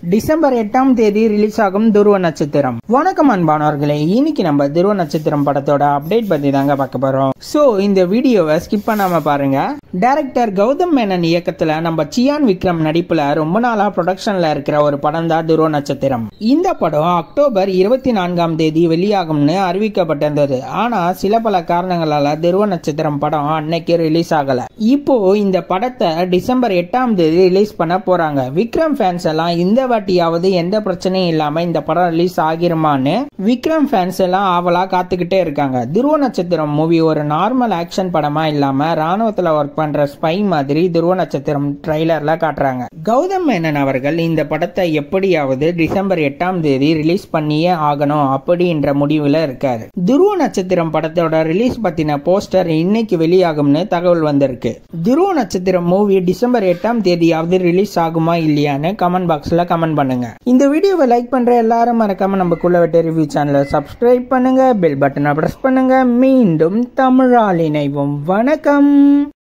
December எட்டாம் தேதி release ஆகும் துருவ நட்சத்திரம் வணக்கம் அன்பானவர்களே இன்னைக்கு நம்ம துருவ நட்சத்திரம் படத்தோட அப்டேட் பத்தி தாங்க பார்க்க போறோம் சோ இந்த வீடியோவை ஸ்கிப் பண்ணாம பாருங்க டைரக்டர் கௌதம் மேனன் இயக்கத்துல நம்ம சியான் விக்ரம் நடிப்புல ரொம்ப நாளா ப்ரொடக்ஷன்ல இருக்கிற ஒரு படம் தான் துருவ நட்சத்திரம் இந்த படம் அக்டோபர் இருபத்தி நான்காம் தேதி வெளியாகும்னு அறிவிக்கப்பட்டிருந்தது ஆனா சில பல காரணங்களால துருவ நட்சத்திரம் படம் அன்னைக்கு ரிலீஸ் ஆகல இப்போ இந்த படத்தை டிசம்பர் எட்டாம் தேதி ரிலீஸ் பண்ண போறாங்க விக்ரம் ஃபேன்ஸ் எல்லாம் இந்த வாட்டியாவது எந்த பிரச்சனையும் இல்லாம இந்த படம் ரிலீஸ் ஆகிருமான்னு விக்ரம் ஃபேன்ஸ் எல்லாம் ஆவலா காத்துக்கிட்டே இருக்காங்க துருவ நட்சத்திரம் மூவி ஒரு நார்மல் ஆக்ஷன் படமா இல்லாம ராணுவத்துல ஒர்க் பண்ற ஸ்பை மாதிரி துருவ நட்சத்திரம் ட்ரைலர்ல காட்டுறாங்க கௌதம் மேனன் அவர்கள் இந்த படத்தை எப்படியாவது டிசம்பர் எட்டாம் தேதி ரிலீஸ் பண்ணியே ஆகணும் அப்படின்ற முடிவுல இருக்காரு துருவ நட்சத்திரம் படத்தோட ரிலீஸ் பத்தின போஸ்டர் இன்னைக்கு வெளியாகும்னு தகவல் வந்திருக்கு துருவ நட்சத்திரம் மூவி டிசம்பர் எட்டாம் தேதியாவது ரிலீஸ் ஆகுமா இல்லையான்னு கமெண்ட் பாக்ஸ்ல கமெண்ட் பண்ணுங்க இந்த வீடியோவை லைக் பண்ற எல்லாரும் மறக்காம நம்ம குள்ள வெட்ட ரிவ்யூ சேனலை சப்ஸ்கிரைப் பண்ணுங்க பெல் பட்டனை பிரஸ் பண்ணுங்க மீண்டும் தமிழால் இணைவோம் வணக்கம்